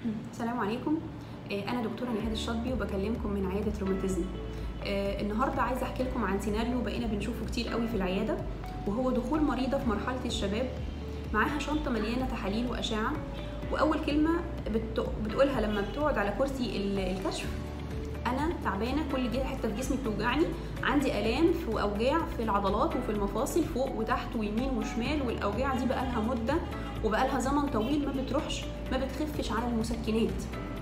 السلام عليكم آه، انا دكتوره نهاد الشاطبي وبكلمكم من عياده روماتيزم آه، النهارده عايزه احكي لكم عن سيناريو بقينا بنشوفه كتير قوي في العياده وهو دخول مريضه في مرحله الشباب معاها شنطه مليانه تحاليل واشعه واول كلمه بت- بتقولها لما بتقعد على كرسي ال- الكشف انا تعبانه كل جه- حته في جسمي بتوجعني عندي الام واوجاع في العضلات وفي المفاصل فوق وتحت ويمين وشمال والاوجاع دي بقالها مده وبقالها زمن طويل ما بتروحش ما بتخفش على المسكنات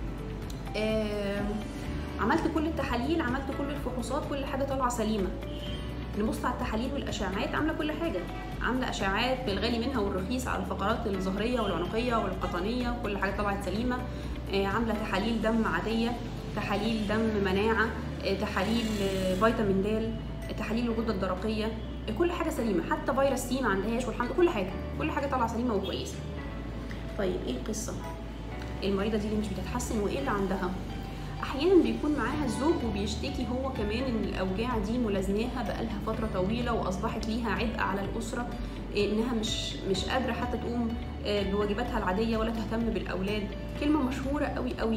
آم، عملت كل التحاليل عملت كل الفحوصات كل حاجه طالعه سليمه نبص على التحاليل والاشعاعات عامله كل حاجه عامله اشعاعات بالغالي منها والرخيص على الفقرات الظهريه والعنقيه والقطنيه كل حاجه طلعت سليمه آه، عامله تحاليل دم عاديه تحاليل دم مناعه آه، تحاليل آه، فيتامين د آه، تحاليل الغده الدرقيه آه، كل حاجه سليمه حتى فيروس سي ما عندهاش والحمد كل حاجه كل حاجه طالعه سليمه وكويسه طيب ايه القصه المريضه دي اللي مش بتتحسن وايه اللي عندها احيانا بيكون معاها الزوج وبيشتكي هو كمان ان الاوجاع دي ملازماها بقالها فتره طويله واصبحت ليها عبء على الاسره إيه، انها مش مش قادره حتى تقوم آه، بواجباتها العاديه ولا تهتم بالاولاد كلمه مشهوره قوي قوي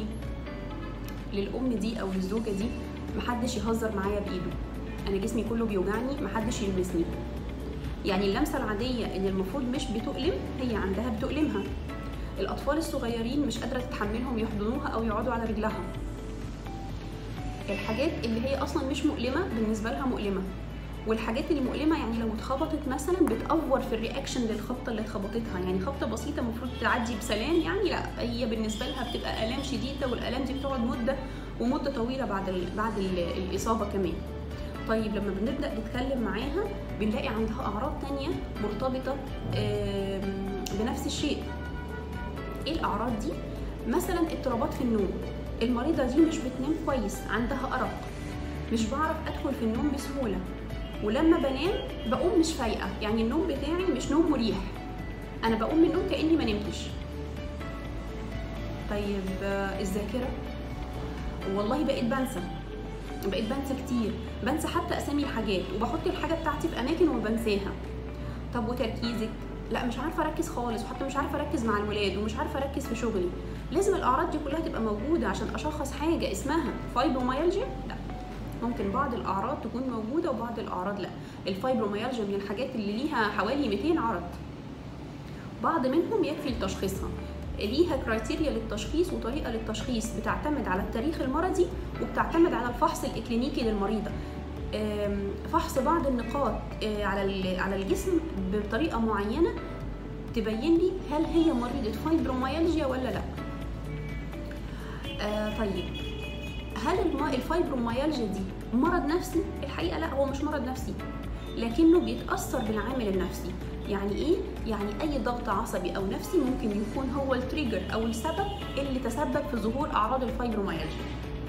للام دي او للزوجه دي محدش يهزر معايا بايده انا جسمي كله بيوجعني محدش يلمسني يعني اللمسه العاديه اللي المفروض مش بتؤلم هي عندها بتؤلمها الاطفال الصغيرين مش قادره تتحملهم يحضنوها او يقعدوا على رجلها الحاجات اللي هي اصلا مش مؤلمه بالنسبه لها مؤلمه والحاجات اللي مؤلمه يعني لو اتخبطت مثلا بتأفور في الرياكشن للخبطه اللي اتخبطتها يعني خبطه بسيطه المفروض تعدي بسلام يعني لا هي بالنسبه لها بتبقى الام شديده والالام دي بتقعد مده ومده طويله بعد ال بعد ال الاصابه كمان طيب لما بنبدا نتكلم معاها بنلاقي عندها اعراض تانية مرتبطه آم، بنفس الشيء ايه الاعراض دي مثلا اضطرابات في النوم المريضه دي مش بتنام كويس عندها ارق مش بعرف ادخل في النوم بسهوله ولما بنام بقوم مش فايقه يعني النوم بتاعي مش نوم مريح انا بقوم من النوم كاني ما نمتش طيب آه، الذاكره والله بقيت بنسى بقيت بنسى كتير بنسى حتى اسامي الحاجات وبحط الحاجه بتاعتي في اماكن وبنساها طب وتركيزك لا مش عارفه اركز خالص وحتى مش عارفه اركز مع الولاد ومش عارفه اركز في شغلي لازم الاعراض دي كلها تبقى موجوده عشان اشخص حاجه اسمها فايبروميالجيا لا ممكن بعض الاعراض تكون موجوده وبعض الاعراض لا الفايبروميالجيا من الحاجات اللي ليها حوالي 200 عرض بعض منهم يكفي لتشخيصها ليها كرايتيريا للتشخيص وطريقه للتشخيص بتعتمد على التاريخ المرضي وبتعتمد على الفحص الاكلينيكي للمريضه آم، فحص بعض النقاط آه، على ال- على الجسم بطريقه معينه تبين لي هل هي مريضه فايبروميالجيا ولا لا آه طيب هل الم- الفايبروميالجيا دي مرض نفسي الحقيقه لا هو مش مرض نفسي لكنه بيتاثر بالعامل النفسي يعني ايه يعني اي ضغط عصبي او نفسي ممكن يكون هو التريجر او السبب اللي تسبب في ظهور اعراض الفايبروميالجيا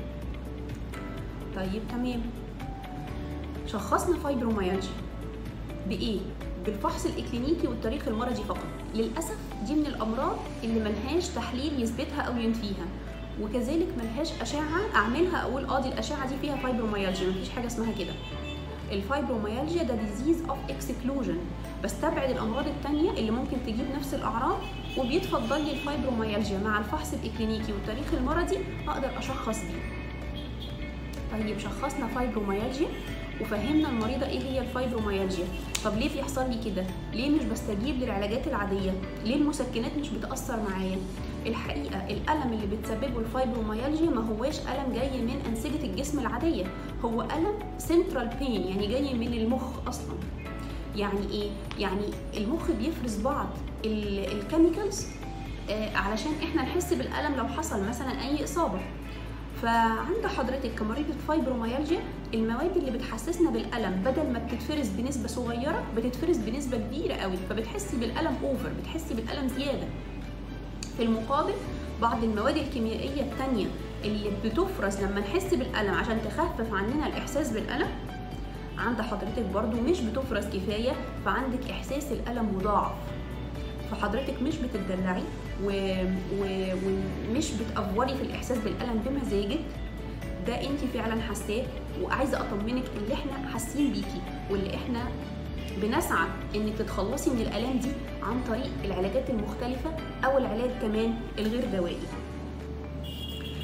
طيب تمام شخصنا فايبروميالجيا بايه بالفحص الاكلينيكي والتاريخ المرضي فقط للاسف دي من الامراض اللي ملهاش تحليل يثبتها او ينفيها وكذلك ملهاش اشعه اعملها اقول اه دي الاشعه دي فيها فايبروميالجيا مفيش حاجه اسمها كده الفايبروميالجيا ده ديزيز اوف اكسكلوجن بستبعد الامراض التانية اللي ممكن تجيب نفس الاعراض وبيتفضل لي الفايبروميالجيا مع الفحص الاكلينيكي والتاريخ المرضي اقدر اشخص بيه طيب شخصنا فايبروميالجيا وفهمنا المريضه ايه هي الفايبروميالجيا طب ليه بيحصل لي كده ليه مش بستجيب للعلاجات العاديه ليه المسكنات مش بتاثر معايا الحقيقه الالم اللي بتسببه الفايبروميالجيا ما هواش الم جاي من انسجه الجسم العاديه هو الم سنترال بين يعني جاي من المخ اصلا يعني ايه يعني المخ بيفرز بعض الكيميكالز علشان احنا نحس بالالم لو حصل مثلا اي اصابه فعند حضرتك كمريضة فايبروميالجيا المواد اللي بتحسسنا بالألم بدل ما بتتفرز بنسبة صغيرة بتتفرز بنسبة كبيرة قوي فبتحسي بالألم أوفر بتحسي بالألم زيادة في المقابل بعض المواد الكيميائية التانية اللي بتفرز لما نحس بالألم عشان تخفف عننا الإحساس بالألم عند حضرتك برضو مش بتفرز كفاية فعندك إحساس الألم مضاعف فحضرتك مش بتتدلعي و... و... ومش بتأفوري في الإحساس بالألم بمزاجك ده انت فعلا حاساه وعايزه اطمنك اللي احنا حاسين بيكي واللي احنا بنسعى انك تتخلصي من الالام دي عن طريق العلاجات المختلفه او العلاج كمان الغير دوائي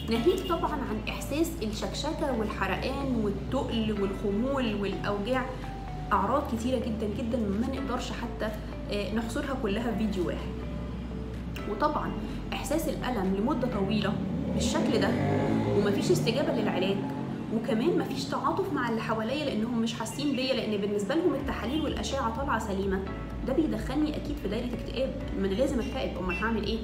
ناهيك طبعا عن احساس الشكشكه والحرقان والتقل والخمول والاوجاع اعراض كتيره جدا جدا ما نقدرش حتى آه، نحصرها كلها في فيديو واحد وطبعا احساس الالم لمده طويله بالشكل ده ومفيش استجابه للعلاج وكمان مفيش تعاطف مع اللي حواليا لانهم مش حاسين بيا لان بالنسبه لهم التحاليل والاشعه طالعه سليمه ده بيدخلني اكيد في دايره اكتئاب ما انا لازم اكتئب امال هعمل ايه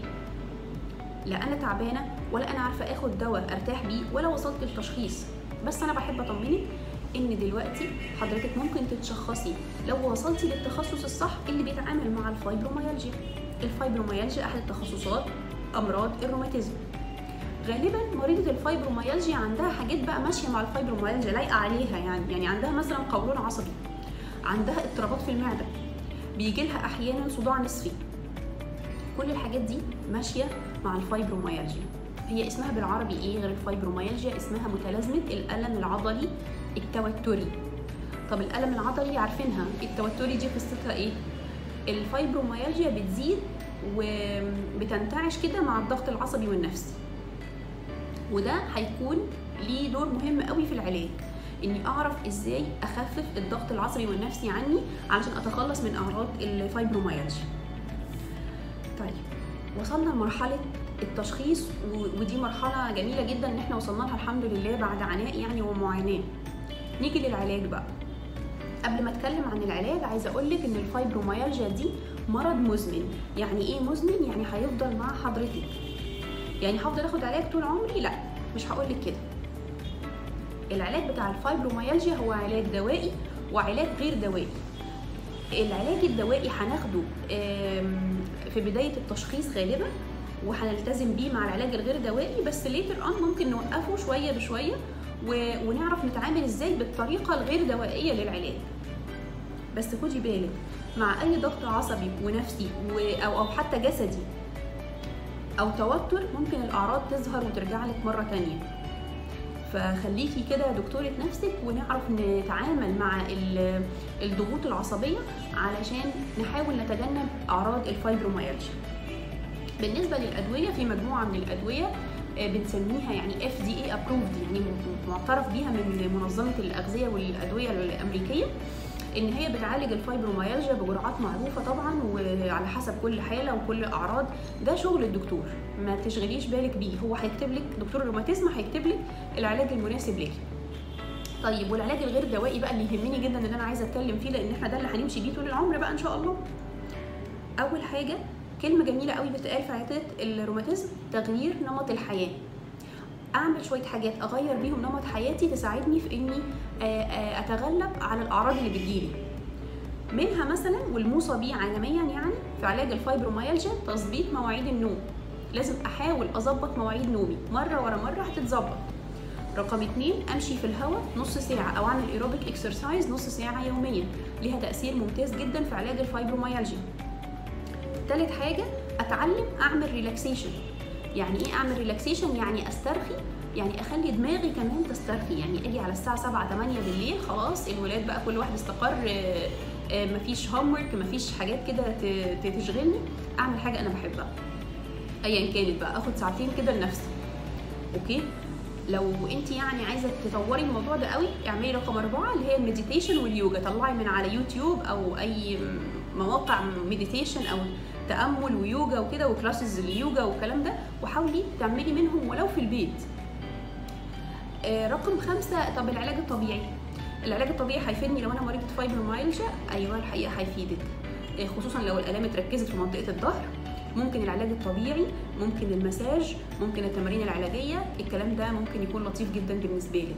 لا انا تعبانه ولا انا عارفه اخد دواء ارتاح بيه ولا وصلت للتشخيص بس انا بحب اطمنك ان دلوقتي حضرتك ممكن تتشخصي لو وصلتي للتخصص الصح اللي بيتعامل مع الفايبروميالجيا الفايبروميالجيا احد التخصصات امراض الروماتيزم غالبا مريضه الفايبروميالجيا عندها حاجات بقى ماشيه مع الفايبروميالجيا لايقه عليها يعني يعني عندها مثلا قولون عصبي عندها اضطرابات في المعده بيجي لها احيانا صداع نصفي كل الحاجات دي ماشيه مع الفايبروميالجيا هي اسمها بالعربي ايه غير الفايبروميالجيا اسمها متلازمه الالم العضلي التوتري طب الالم العضلي عارفينها التوتري دي قصتها ايه الفايبروميالجيا بتزيد وبتنتعش كده مع الضغط العصبي والنفسي وده هيكون ليه دور مهم قوي في العلاج اني اعرف ازاي اخفف الضغط العصبي والنفسي عني علشان اتخلص من اعراض الفايبروميالجيا طيب وصلنا لمرحله التشخيص ودي مرحله جميله جدا ان احنا وصلنا لها الحمد لله بعد عناء يعني ومعاناه نيجي للعلاج بقى قبل ما اتكلم عن العلاج عايزه اقول لك ان الفايبروميالجيا دي مرض مزمن يعني ايه مزمن يعني هيفضل مع حضرتك يعني هفضل اخد علاج طول عمري لا مش هقول لك كده العلاج بتاع الفايبروميالجيا هو علاج دوائي وعلاج غير دوائي العلاج الدوائي هناخده في بدايه التشخيص غالبا وهنلتزم بيه مع العلاج الغير دوائي بس ليتر اون ممكن نوقفه شويه بشويه ونعرف نتعامل ازاي بالطريقه الغير دوائيه للعلاج بس خدي بالك مع اي ضغط عصبي ونفسي او او حتى جسدي او توتر ممكن الاعراض تظهر وترجع لك مره تانية فخليكي كده دكتورة نفسك ونعرف نتعامل مع الضغوط العصبية علشان نحاول نتجنب أعراض الفايبروميالجيا بالنسبة للأدوية في مجموعة من الأدوية بنسميها يعني اف دي اي ابروفد يعني معترف بيها من منظمه الاغذيه والادويه الامريكيه ان هي بتعالج الفايبروميالجيا بجرعات معروفه طبعا وعلى حسب كل حاله وكل اعراض ده شغل الدكتور ما تشغليش بالك بيه هو هيكتب لك دكتور الروماتيزم هيكتب لك العلاج المناسب ليكي طيب والعلاج الغير دوائي بقى اللي يهمني جدا ان انا عايزه اتكلم فيه لان احنا ده اللي هنمشي بيه طول العمر بقى ان شاء الله اول حاجه كلمه جميله قوي بتقال في عياده الروماتيزم تغيير نمط الحياه اعمل شويه حاجات اغير بيهم نمط حياتي تساعدني في اني اتغلب على الاعراض اللي بتجيلي منها مثلا والموصى بيه عالميا يعني في علاج الفايبروميالجيا تظبيط مواعيد النوم لازم احاول اظبط مواعيد نومي مره ورا مره هتتظبط رقم اتنين امشي في الهواء نص ساعه او اعمل ايروبيك اكسرسايز نص ساعه يوميا ليها تاثير ممتاز جدا في علاج الفايبروميالجيا تالت حاجه اتعلم اعمل ريلاكسيشن يعني ايه اعمل ريلاكسيشن يعني استرخي يعني اخلي دماغي كمان تسترخي يعني اجي على الساعه 7 8 بالليل خلاص الولاد بقى كل واحد استقر مفيش هوم ورك مفيش حاجات كده تشغلني اعمل حاجه انا بحبها ايا كانت بقى اخد ساعتين كده لنفسي اوكي لو انت يعني عايزه تطوري الموضوع ده قوي اعملي رقم أربعة اللي هي المديتيشن واليوجا طلعي من على يوتيوب او اي مواقع مديتيشن او تامل ويوجا وكده وكلاسز اليوجا والكلام ده وحاولي تعملي منهم ولو في البيت آه رقم خمسة طب العلاج الطبيعي العلاج الطبيعي هيفيدني لو انا مريضه فايبروميالجيا ايوه الحقيقه هيفيدك آه خصوصا لو الالام اتركزت في منطقه الظهر ممكن العلاج الطبيعي ممكن المساج ممكن التمارين العلاجيه الكلام ده ممكن يكون لطيف جدا بالنسبه لك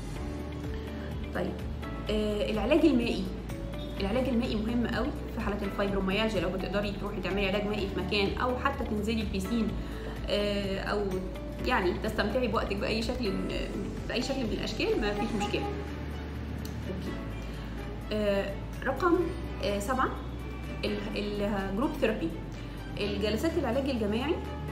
طيب آه العلاج المائي العلاج المائي مهم قوي في حالة الفايبروميالجيا لو بتقدري تروحي تعملي علاج مائي في مكان او حتى تنزلي البيسين او يعني تستمتعي بوقتك باي شكل باي شكل من الاشكال ما فيش مشكله اوكي رقم سبعة الجروب ثيرابي الجلسات العلاج الجماعي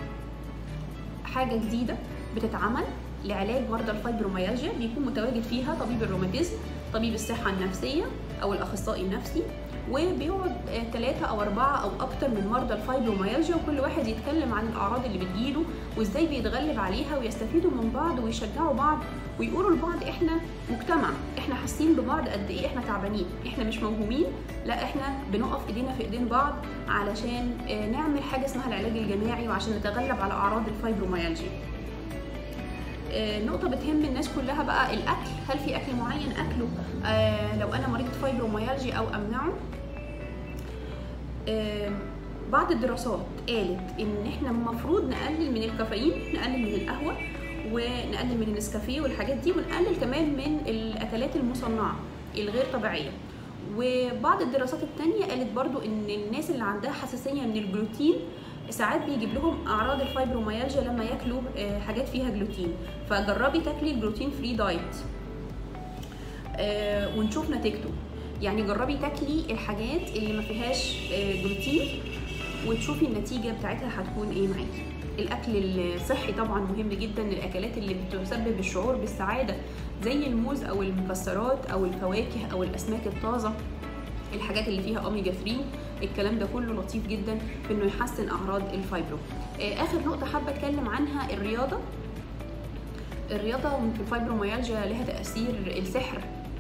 حاجة جديدة بتتعمل لعلاج مرضى الفايبروميالجيا بيكون متواجد فيها طبيب الروماتيزم طبيب الصحة النفسية أو الأخصائي النفسي وبيقعد ثلاثة أو أربعة أو أكتر من مرضى الفايبروميالجيا وكل واحد يتكلم عن الأعراض اللي بتجيله وإزاي بيتغلب عليها ويستفيدوا من بعض ويشجعوا بعض ويقولوا لبعض إحنا مجتمع إحنا حاسين ببعض قد إيه إحنا تعبانين إحنا مش موهومين لا إحنا بنقف إيدينا في إيدين بعض علشان نعمل حاجة اسمها العلاج الجماعي وعشان نتغلب على أعراض الفايبروميالجيا نقطة بتهم الناس كلها بقى الأكل هل في أكل معين أكله آه لو أنا مريضة فايبروميالجيا أو أمنعه آه بعض الدراسات قالت إن إحنا المفروض نقلل من الكافيين نقلل من القهوة ونقلل من النسكافيه والحاجات دي ونقلل كمان من الأكلات المصنعة الغير طبيعية وبعض الدراسات التانية قالت برضو إن الناس اللي عندها حساسية من الجلوتين ساعات بيجيب لهم اعراض الفايبروميالجيا لما ياكلوا حاجات فيها جلوتين فجربي تاكلي الجلوتين فري دايت ونشوف نتيجته يعني جربي تاكلي الحاجات اللي ما فيهاش جلوتين وتشوفي النتيجه بتاعتها هتكون ايه معاكي الاكل الصحي طبعا مهم جدا الاكلات اللي بتسبب الشعور بالسعاده زي الموز او المكسرات او الفواكه او الاسماك الطازه الحاجات اللي فيها اوميجا 3 الكلام ده كله لطيف جدا في انه يحسن اعراض الفايبرو اخر نقطه حابه اتكلم عنها الرياضه الرياضه في الفايبروميالجيا لها تاثير السحر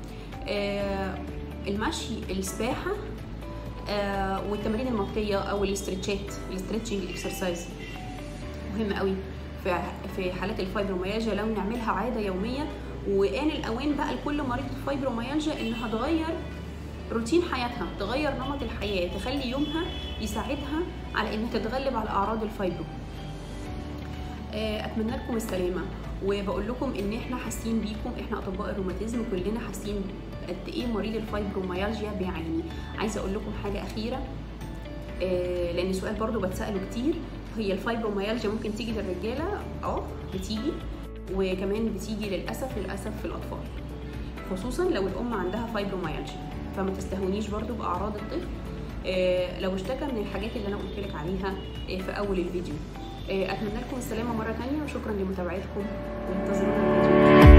المشي السباحه والتمارين المطيه او الاسترتشات الاسترتشنج اكسرسايز مهم قوي في في حالات الفايبروميالجيا لو نعملها عاده يوميه وان الاوان بقى لكل مريض فايبروميالجيا انها تغير روتين حياتها تغير نمط الحياة تخلي يومها يساعدها على انها تتغلب على اعراض الفايبرو اتمنى لكم السلامه وبقول لكم ان احنا حاسين بيكم احنا اطباء الروماتيزم كلنا حاسين قد ايه مريض الفايبروميالجيا بيعاني عايزه اقول لكم حاجه اخيره لان سؤال برضو بتساله كتير هي الفايبروميالجيا ممكن تيجي للرجاله اه بتيجي وكمان بتيجي للاسف للاسف في الاطفال خصوصا لو الام عندها فايبروميالجيا فما تستهونيش برضو باعراض الطفل آه لو اشتكى من الحاجات اللي انا قلت لك عليها آه في اول الفيديو آه اتمنى لكم السلامه مره تانية وشكرا لمتابعتكم وانتظرونا الفيديو